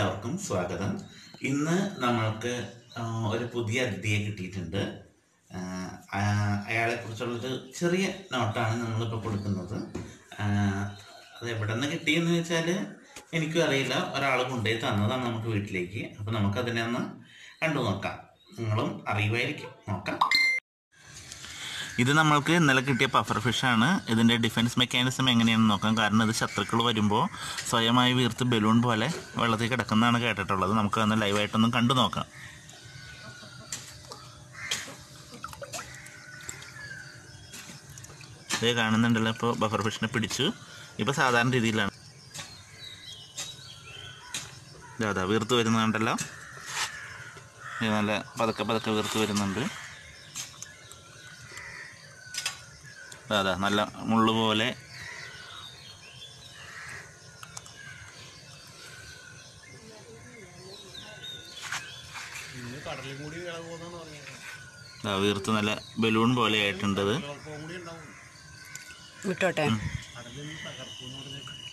എല്ലാവർക്കും സ്വാഗതം ഇന്ന് നമ്മൾക്ക് ആ, ഒരു പുതിയ അതിഥിയെ കിട്ടിയിട്ടുണ്ട് ആ, ആ, അയാളെക്കുറിച്ചുള്ളൊരു ചെറിയ നോട്ടാണ് നമ്മളിപ്പോൾ കൊടുക്കുന്നത് ആ, അത് എവിടെ നിന്ന് കിട്ടിയെന്ന് വെച്ചാൽ എനിക്കും അറിയില്ല ഒരാൾ കൊണ്ടുപോയി തന്നതാണ് നമുക്ക് വീട്ടിലേക്ക് അപ്പോൾ നമുക്കതിനെ ഒന്ന് കണ്ടു നോക്കാം നിങ്ങളും അറിയുമായിരിക്കും നോക്കാം ഇത് നമ്മൾക്ക് ഇന്നലെ കിട്ടിയ പഫർ ഫിഷാണ് ഇതിൻ്റെ ഡിഫൻസ് മെക്കാനിസം എങ്ങനെയാണെന്ന് നോക്കാം കാരണം ഇത് ശത്രുക്കൾ വരുമ്പോൾ സ്വയമായി വീർത്ത് ബലൂൺ പോലെ വെള്ളത്തിൽ കിടക്കുന്നതാണ് കേട്ടിട്ടുള്ളത് നമുക്ക് അന്ന് ലൈവായിട്ടൊന്നും കണ്ടു നോക്കാം ഇത് കാണുന്നുണ്ടല്ലോ ഇപ്പോൾ ബഫർ ഫിഷിനെ പിടിച്ചു ഇപ്പോൾ സാധാരണ രീതിയിലാണ് ഇതാ അതാ വീർത്ത് വരുന്നുണ്ടല്ലോ ഇത് നല്ല പതുക്കെ പതുക്കെ വീർത്ത് വരുന്നുണ്ട് അതാ, അതാ നല്ല മുള്ളു പോലെ ഇന്ന് കടലും കൂടി വിള പോകുന്നെന്ന് പറഞ്ഞത് ദാ വീർത്ത് നല്ല ബലൂൺ പോലെ ആയിട്ടുണ്ടത് കുഴപ്പവും കൂടി ഉണ്ടാവും വിട്ടോട്ടെ കടലിൽ തകർക്കും എന്ന് പറഞ്ഞിട്ട്